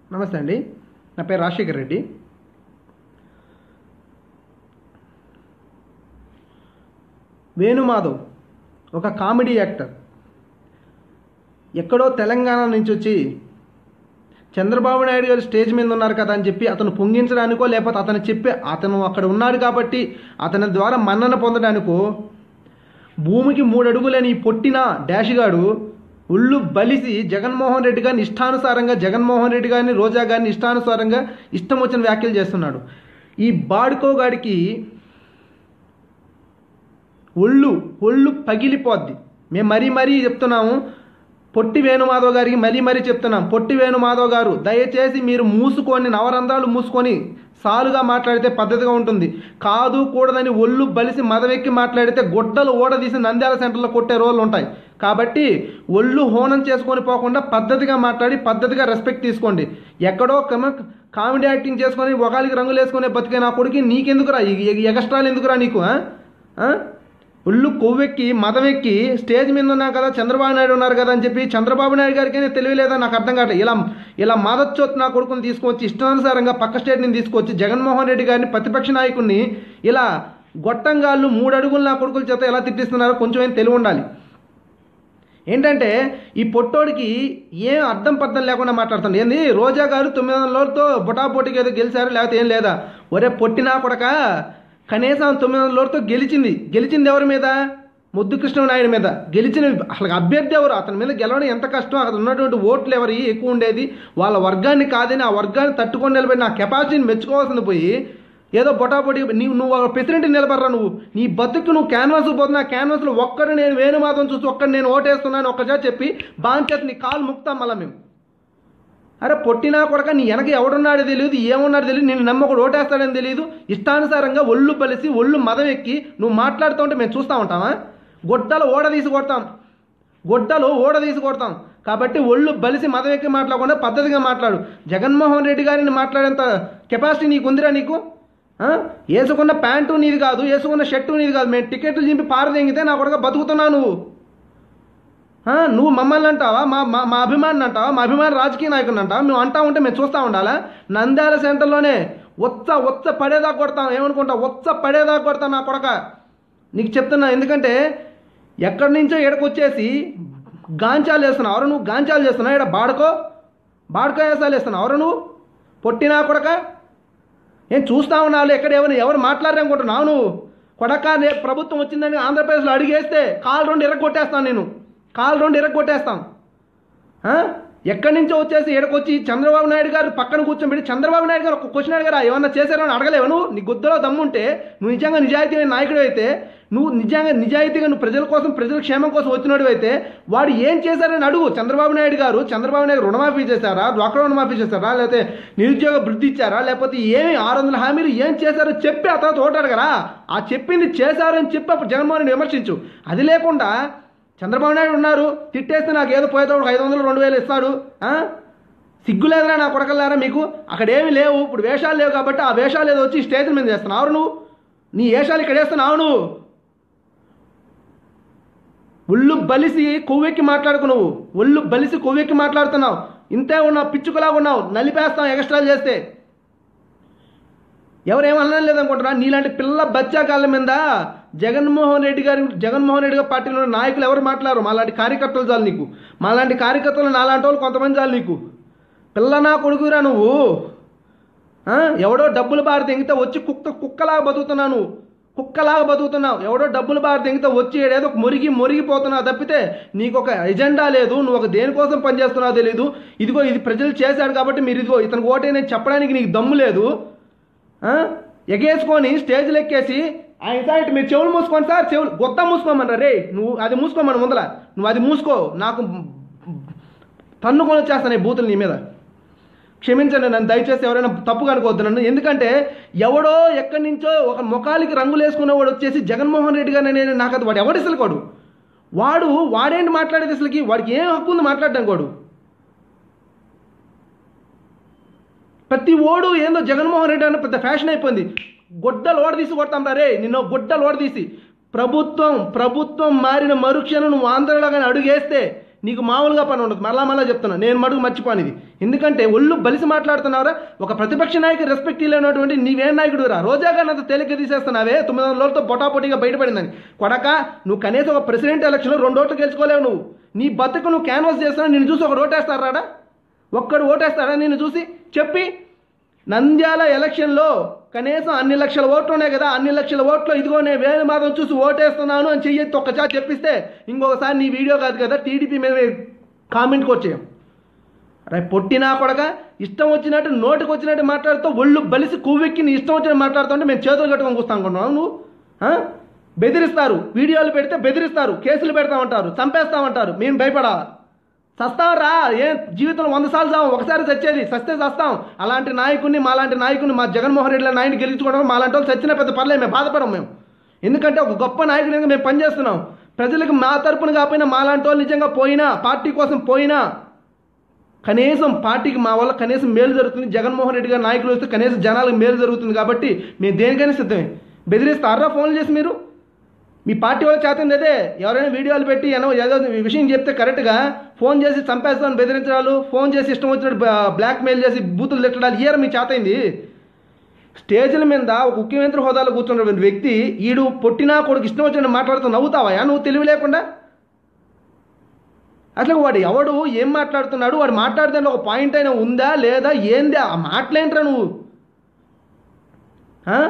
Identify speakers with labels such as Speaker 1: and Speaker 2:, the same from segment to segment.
Speaker 1: నమస్తే అండి నా పేరు రాజశేఖర్ రెడ్డి వేణుమాధవ్ ఒక కామెడీ యాక్టర్ ఎక్కడో తెలంగాణ నుంచి వచ్చి చంద్రబాబు నాయుడు గారు స్టేజ్ మీద ఉన్నారు కదా అని చెప్పి అతను పొంగించడానికో లేకపోతే అతను చెప్పే అతను అక్కడ ఉన్నాడు కాబట్టి అతని ద్వారా మన్నన పొందడానికో భూమికి మూడు అడుగులని ఈ పొట్టిన డాష్ గాడు ఒళ్ళు బలిసి జగన్మోహన్ రెడ్డి గారిని ఇష్టానుసారంగా జగన్మోహన్ రెడ్డి గారిని రోజా గారిని ఇష్టానుసారంగా ఇష్టం వచ్చిన వ్యాఖ్యలు చేస్తున్నాడు ఈ బాడుకో గాడికి ఒళ్ళు ఒళ్ళు పగిలిపోద్ది మేము మరీ మరీ చెప్తున్నాము పొట్టి వేణుమాధవ్ గారికి మరీ మరీ చెప్తున్నాం పొట్టి వేణుమాధవ్ గారు దయచేసి మీరు మూసుకొని నవరంధ్రాలు మూసుకొని సాలుగా మాట్లాడితే పద్ధతిగా ఉంటుంది కాదు కూడదని ఒళ్ళు బలిసి మదవెక్కి మాట్లాడితే గుడ్డలు ఓడదీసి నంద్యాల సెంటర్లో కొట్టే రోజులు ఉంటాయి కాబట్టి ఒళ్ళు హోనం చేసుకొని పోకుండా పద్ధతిగా మాట్లాడి పద్ధతిగా రెస్పెక్ట్ తీసుకోండి ఎక్కడో కమ కామెడీ యాక్టింగ్ చేసుకొని ఒకరికి రంగులు వేసుకునే బతికే నా కొడుకు నీకెందుకురా ఈ- ఈ ఎగస్ట్రాలు ఎందుకురా నీకు ఆ? ఆ? ఒళ్ళు కొవ్వెక్కి మదవెక్కి స్టేజ్ మీద ఉన్నా కదా చంద్రబాబు నాయుడు ఉన్నారు కదా అని చెప్పి చంద్రబాబు నాయుడు గారికి తెలియలేదా నాకు అర్థం కావట్లేదు ఇలా ఇలా మదచ్చోత్ నా కొడుకుని తీసుకొచ్చి ఇష్టానుసారంగా పక్క స్టేట్ నుంచి తీసుకొచ్చి జగన్మోహన్ రెడ్డి గారిని ప్రతిపక్ష నాయకుడిని ఇలా గొట్టంగాళ్ళు మూడు అడుగులు నా కొడుకుల చేత ఎలా తిట్టిస్తున్నారో కొంచెం ఏం తెలివి ఉండాలి ఏంటంటే ఈ పొట్టోడికి ఏం అర్థం పర్థం లేకుండా మాట్లాడుతుంది ఏంది రోజా గారు తొమ్మిది వందల లోటుతో బొటాబోటికి ఏదో గెలిచారు లేకపోతే ఏం లేదా ఒరే పొట్టినా కొడక కనీసం తొమ్మిది వందల లోటుతో గెలిచింది గెలిచింది ఎవరి మీద ముద్దు కృష్ణనాయుడు మీద గెలిచిన అసలు అభ్యర్థి ఎవరు అతని మీద గెలవడం ఎంత కష్టం అక్కడ ఉన్నటువంటి ఓట్లు ఎవరి ఎక్కువ ఉండేది వాళ్ళ వర్గాన్ని కాదని ఆ వర్గాన్ని తట్టుకొని నిలబడి నా కెపాసిటీని మెచ్చుకోవాల్సింది పోయి ఏదో బొటాబొటి నీవు నువ్వు ఒక ప్రెసిడెంట్ నిలబడరా నువ్వు నీ బతుకు నువ్వు క్యాన్వాస్ పోతున్నా క్యాన్వాస్లో ఒక్కడు నేను వేణుమాధవం చూసి ఒక్కడు నేను ఓటేస్తున్నాను ఒక్కసారి చెప్పి బాంచేత నీ కాలు ముక్తాం మళ్ళీ మేము అరే పొట్టినా కొడక నీ వెనక ఎవడున్నాడో తెలియదు ఏమున్నాడో తెలియదు నేను నమ్మకూడదు ఓటేస్తాడని తెలియదు ఇష్టానుసారంగా ఒళ్ళు బలిసి ఒళ్ళు మదం ఎక్కి నువ్వు మాట్లాడుతూ ఉంటే మేము చూస్తూ ఉంటామా గొడ్డలు ఓడ తీసి కొడతాం గొడ్డలు ఓడ తీసి కొడతాం కాబట్టి ఒళ్ళు బలిసి మదం ఎక్కి మాట్లాడకుండా పద్ధతిగా మాట్లాడు జగన్మోహన్ రెడ్డి గారిని మాట్లాడేంత కెపాసిటీ నీకు ఉందిరా నీకు ఆ? వేసుకున్న ప్యాంటు నీది కాదు వేసుకున్న షర్టు నీది కాదు మేము టికెట్లు చింపి పారదెంగితే నా కొడక బతుకుతున్నావు నువ్వు ఆ, నువ్వు మమ్మల్ని అంటావా మా మా మా అభిమాని అంటావా మా అభిమాని రాజకీయ నాయకుని అంటావా మేము అంటా ఉంటే మేము చూస్తూ ఉండాలా నంద్యాల సెంటర్లోనే ఒచ్చ ఒచ్చ పడేదాకా కొడతాం ఏమనుకుంటావు ఒచ్చ పడేదాకా కొడతాం నా కొడక నీకు చెప్తున్నా ఎందుకంటే ఎక్కడి నుంచో ఎడకొచ్చేసి గాంచాలు వేస్తున్నావు ఎవరు నువ్వు గాంచాలు చేస్తున్నావు ఇక్కడ బాడుకో బాడుకో వేసాలు వేస్తున్నావు ఎవరు నువ్వు పొట్టినా కొడక ఏం చూస్తా ఉన్నావు ఎక్కడ ఎవరు ఎవరు మాట్లాడారనుకుంటున్నావు నువ్వు కొడక రే ప్రభుత్వం వచ్చిందని ఆంధ్రప్రదేశ్లో అడిగేస్తే కాలు రెండు ఎరగొట్టేస్తాను నేను కాలు రెండు ఎరగొట్టేస్తాం ఆ? ఎక్కడి నుంచో వచ్చేసి ఎడకొచ్చి చంద్రబాబు నాయుడు గారు పక్కన కూర్చోబెట్టి చంద్రబాబు నాయుడు గారు ఒక క్వశ్చన్ అడిగారా ఏమన్నా చేశారో అని అడగలేవు నువ్వు నీ గుద్దలో దమ్ముంటే నువ్వు నిజంగా నిజాయితీ నాయకుడు అయితే నువ్వు నిజంగా నిజాయితీగా నువ్వు ప్రజల కోసం ప్రజల క్షేమం కోసం వచ్చినోడు అయితే వాడు ఏం చేశారని అడుగు చంద్రబాబు నాయుడు గారు చంద్రబాబు నాయుడు రుణమాఫీ చేశారా డ్వాక్రా రుణమాఫీ చేశారా లేకపోతే నిరుద్యోగ వృద్ధి ఇచ్చారా లేకపోతే ఏమి ఆరు వందల హామీలు ఏం చేశారో చెప్పి ఆ తర్వాత ఓటాడు కదా ఆ చెప్పింది చేశారని చెప్పి అప్పుడు జగన్మోహన్ రెడ్డి విమర్శించు అది లేకుండా చంద్రబాబు నాయుడు ఉన్నారు తిట్టేస్తే నాకు ఏదో పోయేటప్పుడు ఐదు వందలు రెండు వేలు ఇస్తాడు ఆ? సిగ్గు లేదురా నా కొడకల్లారా మీకు అక్కడ ఏమి లేవు ఇప్పుడు వేషాలు లేవు కాబట్టి ఆ వేషాలు ఏదో వచ్చి స్టేజ్ మీద చేస్తున్నావు నువ్వు నీ వేషాలు ఇక్కడ వేస్తున్నావు నువ్వు ఒళ్ళు బలిసి కొవ్వెక్కి మాట్లాడుకు నువ్వు ఒళ్ళు బలిసి కొవ్వెక్కి మాట్లాడుతున్నావు ఇంతే ఉన్నావు పిచ్చుకలాగా ఉన్నావు నలిపేస్తాం ఎక్స్ట్రాలు చేస్తే ఎవరేమన్నా లేదనుకుంటారా నీలాంటి పిల్ల బచ్చాకాళ్ళ మీద జగన్మోహన్ రెడ్డి గారి జగన్మోహన్ రెడ్డి గారి పార్టీలో ఉన్న నాయకులు ఎవరు మాట్లాడరు మాలాంటి కార్యకర్తలు చాలు నీకు మాలాంటి కార్యకర్తలు నాలాంటి వాళ్ళు కొంతమంది చాలు నీకు పిల్ల నా కొడుకురా నువ్వు ఆ? ఎవడో డబ్బులు బారి తెంగితే వచ్చి కుక్క కుక్కలాగా బతుకుతున్నావు నువ్వు కుక్కలాగా బతుకుతున్నావు ఎవడో డబ్బులు బారి తెంగితే వచ్చి ఏదో మురిగి మురిగిపోతున్నావు తప్పితే నీకు ఒక ఎజెండా లేదు నువ్వు ఒక దేనికోసం పనిచేస్తున్నావు తెలియదు ఇదిగో ఇది ప్రజలు చేశాడు కాబట్టి మీరు ఇదిగో ఇతనికి ఓటే నేను చెప్పడానికి నీకు దమ్ము లేదు ఆ? ఎగేసుకొని స్టేజ్లు ఎక్కేసి ఆయన సైట్ మీరు చెవులు మూసుకోండి సార్ చెవులు గొత్త మూసుకోమన్నారు రే నువ్వు అది మూసుకోమని ముందల నువ్వు అది మూసుకో నాకు తన్నుకొని వచ్చేస్తాను ఈ బూతులు నీ మీద క్షమించండి నన్ను దయచేసి ఎవరైనా తప్పుగా అనుకోవద్దు నన్ను ఎందుకంటే ఎవడో ఎక్కడి నుంచో ఒక ముఖాలకి రంగులు వేసుకున్నవాడు వచ్చేసి జగన్మోహన్ రెడ్డి గారు నేను నాకు అది వాడు ఎవడు అసలు వాడు వాడు వాడేంటి మాట్లాడేది అసలుకి వాడికి ఏం హక్కు ఉంది మాట్లాడడానికి వాడు ప్రతి ఓడు ఏందో జగన్మోహన్ రెడ్డి అన్న పెద్ద ఫ్యాషన్ అయిపోయింది గొడ్డలు ఓడ తీసి కొడతాం రా రే నిన్ను గొడ్డలు ఓడ తీసి ప్రభుత్వం ప్రభుత్వం మారిన మరుక్షణం నువ్వు ఆంధ్రలో కానీ అడుగేస్తే నీకు మామూలుగా పని ఉండదు మళ్ళా మళ్ళా చెప్తున్నా నేను మడుగు మర్చిపోను ఇది ఎందుకంటే ఒళ్ళు బలిసి మాట్లాడుతున్నావురా ఒక ప్రతిపక్ష నాయకు రెస్పెక్ట్ ఇవ్వనటువంటి నీవేం నాయకుడు రా రోజా గారిని అంత తేలిక తీసేస్తున్నావే తొమ్మిది వందల రోజులతో పొటాపొటిగా బయటపడిందని కొడక నువ్వు కనీసం ఒక ప్రెసిడెంట్ ఎలక్షన్లో రెండు ఓట్లు గెలుచుకోలేవు నువ్వు నీ బతుకు నువ్వు క్యాన్వాస్ చేస్తున్నావు నిన్ను చూసి ఒక ఓటేస్తారాడా ఒక్కడు ఓటేస్తాడా నిన్ను చూసి చెప్పి నంద్యాల ఎలక్షన్లో కనీసం అన్ని లక్షల ఓట్లు ఉన్నాయి కదా అన్ని లక్షల ఓట్లు ఇదిగో నేను వేణు మాధవ్ చూసి ఓటేస్తున్నాను అని చెయ్యి ఒక్కసారి చెప్పిస్తే ఇంకొకసారి నీ వీడియో కాదు కదా టీడీపీ మీద కామెంట్కి వచ్చేయం రే పొట్టినా కొడక ఇష్టం వచ్చినట్టు నోటికి వచ్చినట్టు మాట్లాడుతూ ఒళ్ళు బలిసి కువ్వెక్కి నీ ఇష్టం వచ్చినట్టు మాట్లాడుతుంటే మేము చేతులు కట్టుకొని కూస్తాం అనుకుంటున్నావు నువ్వు ఆ? బెదిరిస్తారు వీడియోలు పెడితే బెదిరిస్తారు కేసులు పెడతామంటారు చంపేస్తామంటారు మేము భయపడాలా చస్తాం రా ఏ జీవితంలో వంద సార్లు చావం ఒకసారి చచ్చేది చస్తే చస్తాం అలాంటి నాయకుడిని మాలాంటి నాయకుడిని మా జగన్మోహన్ రెడ్డి నాయకుని గెలిచుకోవడం మాలాంటి వాళ్ళు చచ్చిన పెద్ద పర్లేదు మేము బాధపడం మేము ఎందుకంటే ఒక గొప్ప నాయకుడిగా మేము పనిచేస్తున్నాం ప్రజలకు మా తరపున కాకపోయినా మాలాంటి వాళ్ళు నిజంగా పోయినా పార్టీ కోసం పోయినా కనీసం పార్టీకి మా వల్ల కనీసం మేలు జరుగుతుంది జగన్మోహన్ రెడ్డి గారి నాయకులు వస్తే కనీసం జనాలకు మేలు జరుగుతుంది కాబట్టి మేము దేనికైనా సిద్ధమే బెదిరిస్తారా ఫోన్ చేసి మీరు మీ పార్టీ వాళ్ళు చేతంది అదే ఎవరైనా వీడియోలు పెట్టి ఏదో ఏదో విషయం చెప్తే కరెక్ట్గా ఫోన్ చేసి చంపేస్తాను బెదిరించడాలు ఫోన్ చేసి ఇష్టం వచ్చినట్టు బ్లాక్ మెయిల్ చేసి బూతులు తిట్టడాలు ఇయర్ మీ చేతైంది స్టేజ్ల మీద ఒక ముఖ్యమంత్రి హోదాలో కూర్చున్నటువంటి వ్యక్తి ఈడు పొట్టినా కొడుకు ఇష్టం వచ్చినట్టు మాట్లాడుతూ నవ్వుతావా నువ్వు తెలివి లేకుండా అసలు వాడు ఎవడు ఏం మాట్లాడుతున్నాడు వాడు మాట్లాడితే ఒక పాయింట్ అయినా ఉందా లేదా ఏంది ఆ మాటలేంట్రా నువ్వు ఆ?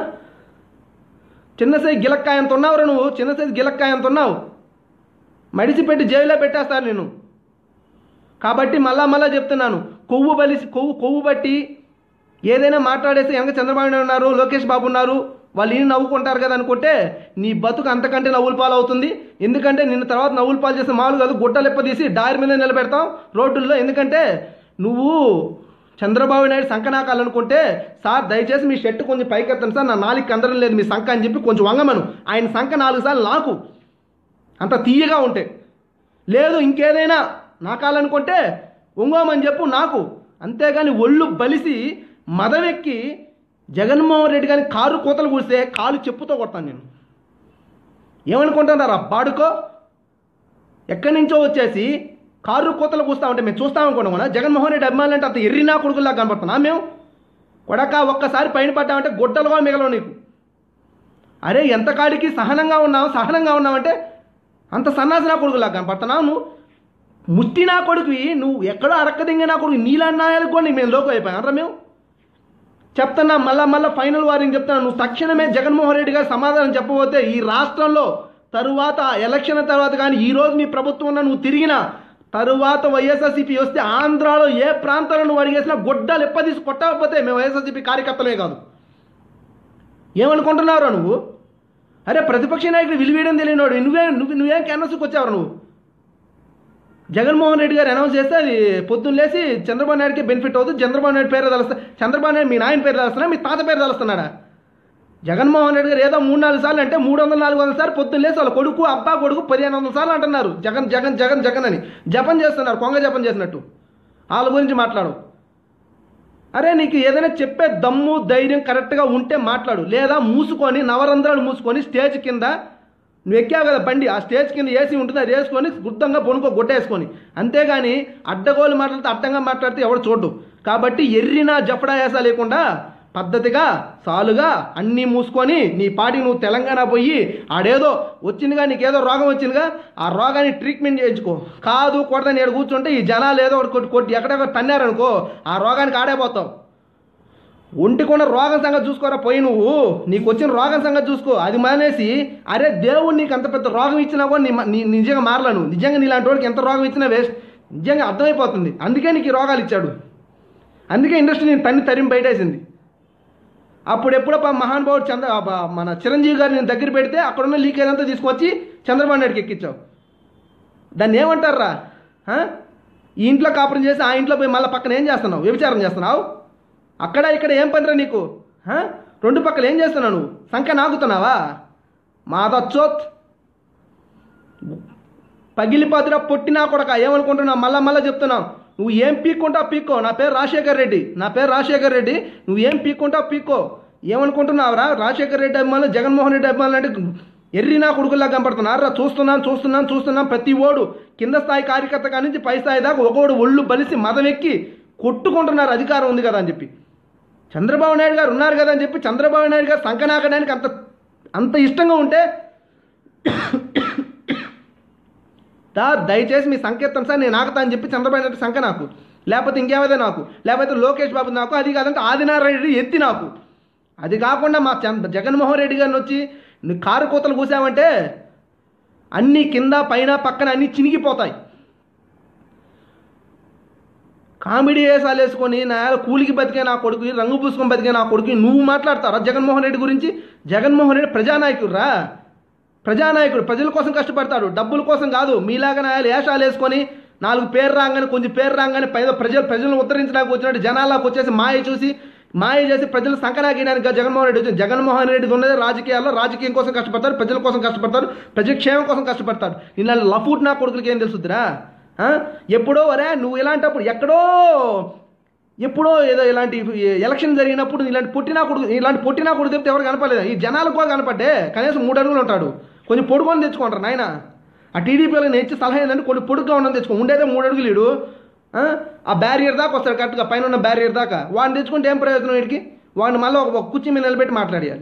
Speaker 1: చిన్న సైజు గిలక్కాయ అంత ఉన్నావురా నువ్వు చిన్న సైజు గిలక్కాయ అంత ఉన్నావు మడిసి పెట్టి జైల్లో పెట్టేస్తారు నేను కాబట్టి మళ్ళా మళ్ళా చెప్తున్నాను కొవ్వు బలిసి కొవ్వు కొవ్వు బట్టి ఏదైనా మాట్లాడేసి వెనక చంద్రబాబు నాయుడు ఉన్నారు లోకేష్ బాబు ఉన్నారు వాళ్ళు ఈయన నవ్వుకుంటారు కదా అనుకుంటే నీ బతుకు అంతకంటే నవ్వుల పాలు అవుతుంది ఎందుకంటే నిన్న తర్వాత నవ్వుల పాలు చేస్తే మామూలు కాదు గుట్టలెప్ప తీసి డైర్ మీద నిలబెడతాం రోడ్డుల్లో ఎందుకంటే నువ్వు చంద్రబాబు నాయుడు సంకనాకాలనుకుంటే సార్ దయచేసి మీ షర్ట్ కొంచెం పైకెత్తండి సార్ నా నాలుగు అందరం లేదు మీ సంఖ అని చెప్పి కొంచెం వంగమను ఆయన సంఖ నాలుగు సార్లు నాకు అంత తీయగా ఉంటే లేదు ఇంకేదైనా నాకాలనుకుంటే ఒంగోమని చెప్పు నాకు అంతేగాని ఒళ్ళు బలిసి మదవెక్కి జగన్మోహన్ రెడ్డి గారిని కారు కూతలు కూస్తే కాలు చెప్పుతో కొడతాను నేను ఏమనుకుంటున్నారు బాడుకో ఎక్కడి నుంచో వచ్చేసి కారు కూతలు కూస్తా ఉంటే మేము చూస్తామనుకోండి కూడా జగన్మోహన్ రెడ్డి అభిమానులు అంటే అంత ఎర్రినా కొడుకులా కనపడుతున్నా మేము కొడక ఒక్కసారి పైన పడ్డామంటే గుడ్డలుగా మిగలవు నీకు అరే ఎంత కాడికి సహనంగా ఉన్నావు సహనంగా ఉన్నావంటే అంత సన్నాసి నా కొడుకులా కనపడుతున్నావు నువ్వు ముట్టి నా కొడుకువి నువ్వు ఎక్కడో అడక్కదింగే నా కొడుకు నీలన్నాయాలకు కూడా మేము లోకం అయిపోయాం మేము చెప్తున్నా మళ్ళా మళ్ళా ఫైనల్ వారింగ్ చెప్తున్నా నువ్వు తక్షణమే జగన్మోహన్ రెడ్డి గారు సమాధానం చెప్పబోతే ఈ రాష్ట్రంలో తరువాత ఎలక్షన్ తర్వాత కానీ ఈ రోజు మీ ప్రభుత్వంలో నువ్వు తిరిగిన తరువాత వైఎస్ఆర్సీపీ వస్తే ఆంధ్రాలో ఏ ప్రాంతంలో నువ్వు అడిగేసినా గొడ్డలు ఎప్పదీసి కొట్టకపోతే మేము వైఎస్ఆర్సీపీ కార్యకర్తలే కాదు ఏమనుకుంటున్నావురా నువ్వు అరే ప్రతిపక్ష నాయకుడు విలువేయడం తెలియనోడు నువ్వే నువ్వు నువ్వేం క్యాన్వస్కి వచ్చావు నువ్వు జగన్మోహన్ రెడ్డి గారు అనౌన్స్ చేస్తే అది పొద్దున్న లేసి చంద్రబాబు నాయుడుకి బెనిఫిట్ అవుతుంది చంద్రబాబు నాయుడు పేరు తలుస్తా చంద్రబాబు నాయుడు మీ నాయన పేరు తలుస్తున్నా మీ తాత పేరు తలుస్తున్నాడా జగన్మోహన్ రెడ్డి గారు ఏదో మూడు నాలుగు సార్లు అంటే మూడు వందల నాలుగు వందల సార్లు పొద్దున్న లేసి వాళ్ళ కొడుకు అబ్బా కొడుకు పదిహేను వందల సార్లు అంటున్నారు జగన్ జగన్ జగన్ జగన్ అని జపం చేస్తున్నారు కొంగ జపం చేసినట్టు వాళ్ళ గురించి మాట్లాడు అరే నీకు ఏదైనా చెప్పే దమ్ము ధైర్యం కరెక్ట్గా ఉంటే మాట్లాడు లేదా మూసుకొని నవరంధ్రాలు మూసుకొని స్టేజ్ కింద నువ్వు ఎక్కావు కదా బండి ఆ స్టేజ్ కింద ఏసీ ఉంటుంది అది వేసుకొని గుర్తంగా పొనుకో గుడ్డేసుకొని అంతేగాని అడ్డగోలు మాట్లాడితే అడ్డంగా మాట్లాడితే ఎవడు చూడు కాబట్టి ఎర్రినా జఫడా వేసా లేకుండా పద్ధతిగా సాలుగా అన్నీ మూసుకొని నీ పాటికి నువ్వు తెలంగాణ పోయి ఆడేదో వచ్చిందిగా నీకేదో రోగం వచ్చిందిగా ఆ రోగాన్ని ట్రీట్మెంట్ చేయించుకో కాదు కొడదని ఏడు కూర్చుంటే ఈ జనాలు ఏదో ఒకటి కొట్టి కొట్టి ఎక్కడెక్కడ తన్నారనుకో ఆ రోగానికి ఆడైపోతావు ఒంటికున్న రోగం సంగతి చూసుకోరా పోయి నువ్వు నీకు వచ్చిన రోగం సంగతి చూసుకో అది మానేసి అరే దేవుడు నీకు అంత పెద్ద రోగం ఇచ్చినా కూడా నీ నీ నిజంగా మారలేను నిజంగా నీలాంటి వాడికి ఎంత రోగం ఇచ్చినా వేస్ట్ నిజంగా అర్థమైపోతుంది అందుకే నీకు ఈ రోగాలు ఇచ్చాడు అందుకే ఇండస్ట్రీ నేను తన్ని తరిమి బయటేసింది అప్పుడు ఎప్పుడో పా మహానుభావుడు చంద్ర ఆ బా- మన చిరంజీవి గారిని నేను దగ్గర పెడితే అక్కడున్న లీకేజ్ అంతా తీసుకొచ్చి చంద్రబాబు నాయుడుకి ఎక్కించావు దాన్ని ఏమంటారా ఆ? ఈ ఇంట్లో కాపురం చేసి ఆ ఇంట్లో పోయి మళ్ళీ పక్కన ఏం చేస్తున్నావు వ్యభిచారం చేస్తున్నావు అక్కడ ఇక్కడ ఏం పనిరా నీకు ఆ? రెండు పక్కల ఏం చేస్తున్నావు నువ్వు సంఖ్య నాగుతున్నావా మాదచ్చోత్ పగిలిపోతురా పొట్టినా కొడక ఏమనుకుంటున్నావు మళ్ళా మళ్ళా చెప్తున్నావు నువ్వు ఏం పీక్కుంటావు పీక్కో నా పేరు రాజశేఖర్ రెడ్డి నా పేరు రాజశేఖర్ రెడ్డి నువ్వు ఏం పీక్కుంటావు పీక్కో ఏమనుకుంటున్నావురా రాజశేఖర్ రెడ్డి అభిమానులు జగన్మోహన్ రెడ్డి అభిమానులు అంటే ఎర్రి నా కొడుకుల్లా కనపడుతున్నారు రా చూస్తున్నాను చూస్తున్నాను చూస్తున్నాను ప్రతి ఓడు కింద స్థాయి కార్యకర్త కాడి నుంచి పై స్థాయి దాకా ఒకడు ఒళ్ళు బలిసి మదం ఎక్కి కొట్టుకుంటున్నారు అధికారం ఉంది కదా అని చెప్పి చంద్రబాబు నాయుడు గారు ఉన్నారు కదా అని చెప్పి చంద్రబాబు నాయుడు గారు సంకనాకడానికి అంత అంత ఇష్టంగా ఉంటే దా దయచేసి మీ సంకేతం సార్ నేను ఆగుతా అని చెప్పి చంద్రబాబు నాయుడు సంఖ నాకు లేకపోతే ఇంకేమైతే నాకు లేకపోతే లోకేష్ బాబు నాకు అది కాదంటే ఆదినారాయణ రెడ్డి ఎత్తి నాకు అది కాకుండా మా చంద్ర జగన్మోహన్ రెడ్డి గారిని వచ్చి నువ్వు కారు కూతలు కూసావంటే అన్నీ కింద పైన పక్కన అన్నీ చినిగిపోతాయి కామెడీ వేసాలు వేసుకొని నా కూలికి బతికే నా కొడుకు రంగు పూసుకొని బతికే నా కొడుకు నువ్వు మాట్లాడతారా జగన్మోహన్ రెడ్డి గురించి జగన్మోహన్ రెడ్డి ప్రజానాయకుడు రా ప్రజానాయకుడు ప్రజల కోసం కష్టపడతాడు డబ్బుల కోసం కాదు మీలాగా నాయాలు వేషాలు వేసుకొని నాలుగు పేరు రాగానే కొంచెం పేరు రాగానే పైన ప్రజలు ప్రజలను ఉద్ధరించడానికి వచ్చినట్టు జనాలకు వచ్చేసి మాయ చూసి మాయ చేసి ప్రజలు సంకనాగీయడానికి జగన్మోహన్ రెడ్డి వచ్చింది జగన్మోహన్ రెడ్డి ఉన్నది రాజకీయాల్లో రాజకీయం కోసం కష్టపడతారు ప్రజల కోసం కష్టపడతారు ప్రజల క్షేమం కోసం కష్టపడతారు ఇలా లఫూట్ నా కొడుకులకి ఏం తెలుసుద్దిరా ఆ? ఎప్పుడో వరే నువ్వు ఇలాంటప్పుడు ఎక్కడో ఎప్పుడో ఏదో ఇలాంటి ఎలక్షన్ జరిగినప్పుడు ఇలాంటి పుట్టినా కొడుకు ఇలాంటి పుట్టినా కొడుకు చెప్తే ఎవరు కనపడలేదు ఈ జనాలకు కూడా కనపడ్డే కనీసం మూడు అడుగులు ఉంటాడు కొంచెం పొడుకొని తెచ్చుకుంటారు నాయన ఆ టీడీపీలో నేను ఇచ్చే సలహా ఏంటంటే కొన్ని పొడుగ్గా ఉండని తెచ్చుకో ఉండేదే మూడు అడుగులు వీడు ఆ? ఆ బ్యారియర్ దాకా వస్తాడు కరెక్ట్గా పైన ఉన్న బ్యారియర్ దాకా వాడిని తెచ్చుకుంటే ఏం ప్రయోజనం వీడికి వాడిని మళ్ళీ ఒక ఒక కుర్చీ మీద నిలబెట్టి మాట్లాడేయాలి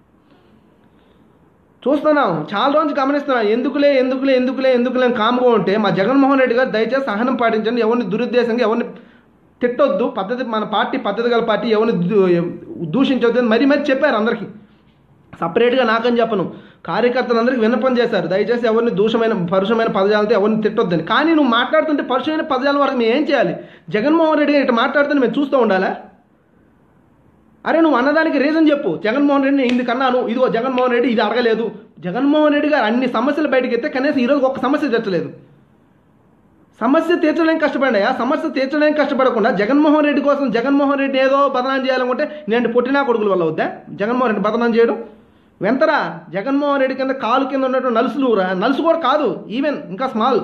Speaker 1: చూస్తున్నాం చాలా రోజు గమనిస్తున్నాం ఎందుకులే ఎందుకులే ఎందుకులే ఎందుకులే అని కామ్గా ఉంటే మా జగన్మోహన్ రెడ్డి గారు దయచేసి సహనం పాటించండి ఎవరిని దురుద్దేశంగా ఎవరిని తిట్టొద్దు పద్ధతి మన పార్టీ పద్ధతి గల పార్టీ ఎవరిని దూ- దూషించొద్దు అని మరీ మరీ చెప్పారు అందరికీ సపరేట్గా నాకని చెప్పను కార్యకర్తలందరికీ విన్నపం చేశారు దయచేసి ఎవరిని దూషమైన పరుషమైన పదజాలతో ఎవరిని తిట్టొద్దని కానీ నువ్వు మాట్లాడుతుంటే పరుషమైన పదజాల వరకు మేము ఏం చేయాలి జగన్మోహన్ రెడ్డి గారు ఇట్లా మాట్లాడుతుంటే మేము చూస్తూ ఉండాలా అరే నువ్వు అన్నదానికి రీజన్ చెప్పు జగన్మోహన్ రెడ్డిని ఇది కన్నాను ఇదిగో జగన్మోహన్ రెడ్డి ఇది అడగలేదు జగన్మోహన్ రెడ్డి గారు అన్ని సమస్యలు బయటకు ఎత్తే కనీసం ఈరోజు ఒక సమస్య తీర్చలేదు సమస్య తీర్చడానికి కష్టపడి ఆ సమస్య తీర్చడానికి కష్టపడకుండా జగన్మోహన్ రెడ్డి కోసం జగన్మోహన్ రెడ్డి ఏదో బదనాం చేయాలనుకుంటే నేను పుట్టినా కొడుకుల వల్ల వద్దా జగన్మోహన్ రెడ్డి బదనాం చేయడం వెంతరా జగన్మోహన్ రెడ్డి కింద కాలు కింద ఉన్నటువంటి నలుసులు రా నలుసు కూడా కాదు ఈవెన్ ఇంకా స్మాల్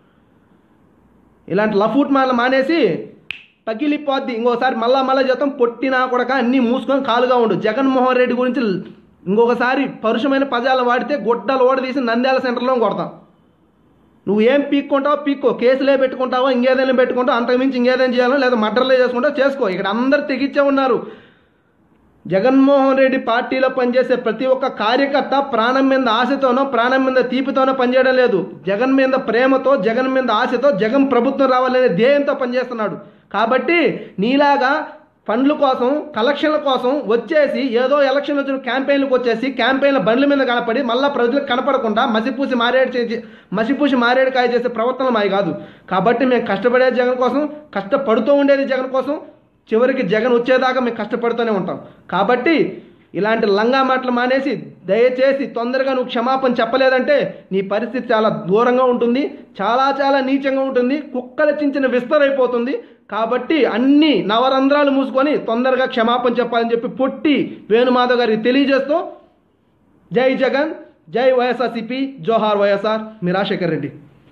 Speaker 1: ఇలాంటి లఫూట్ మాటలు మానేసి పగిలిపోద్ది ఇంకోసారి మళ్ళా మళ్ళా చేస్తాం పొట్టినా కూడా అన్నీ మూసుకొని కాలుగా ఉండు జగన్మోహన్ రెడ్డి గురించి ఇంకొకసారి పరుషమైన పదాలు వాడితే గొడ్డలు ఓడదీసి నంద్యాల సెంటర్లో కొడతాం నువ్వు ఏం పీక్కుంటావో పీక్కో కేసులే పెట్టుకుంటావో ఇంకేదైనా పెట్టుకుంటావు అంతకుమించి ఇంకేదైనా చేయాలో లేదా మర్డర్లే చేసుకుంటావు చేసుకో ఇక్కడ అందరు తెగిచ్చే ఉన్నారు జగన్మోహన్ రెడ్డి పార్టీలో పనిచేసే ప్రతి ఒక్క కార్యకర్త ప్రాణం మీద ఆశతోనో ప్రాణం మీద తీపితోనో పనిచేయడం లేదు జగన్ మీద ప్రేమతో జగన్ మీద ఆశతో జగన్ ప్రభుత్వం రావాలనే ధ్యేయంతో పనిచేస్తున్నాడు కాబట్టి నీలాగా ఫండ్ల కోసం కలెక్షన్ల కోసం వచ్చేసి ఏదో ఎలక్షన్ వచ్చిన క్యాంపెయిన్లకు వచ్చేసి క్యాంపెయిన్ల బండ్ల మీద కనపడి మళ్ళీ ప్రజలకు కనపడకుండా మసిపూసి మారేడు చేసి మసిపూసి మారేడుకాయ చేసే ప్రవర్తన మాది కాదు కాబట్టి మేము కష్టపడే జగన్ కోసం కష్టపడుతూ ఉండేది జగన్ కోసం చివరికి జగన్ వచ్చేదాకా మేము కష్టపడుతూనే ఉంటాం కాబట్టి ఇలాంటి లంగా మాటలు మానేసి దయచేసి తొందరగా నువ్వు క్షమాపణ చెప్పలేదంటే నీ పరిస్థితి చాలా దూరంగా ఉంటుంది చాలా చాలా నీచంగా ఉంటుంది కుక్కల చించిన విస్తరైపోతుంది కాబట్టి అన్ని నవరంధ్రాలు మూసుకొని తొందరగా క్షమాపణ చెప్పాలని చెప్పి పొట్టి వేణుమాధవ్ గారికి తెలియజేస్తూ జై జగన్ జై వైఎస్ఆర్సిపి జోహార్ వైఎస్ఆర్ మీ రాజశేఖర్ రెడ్డి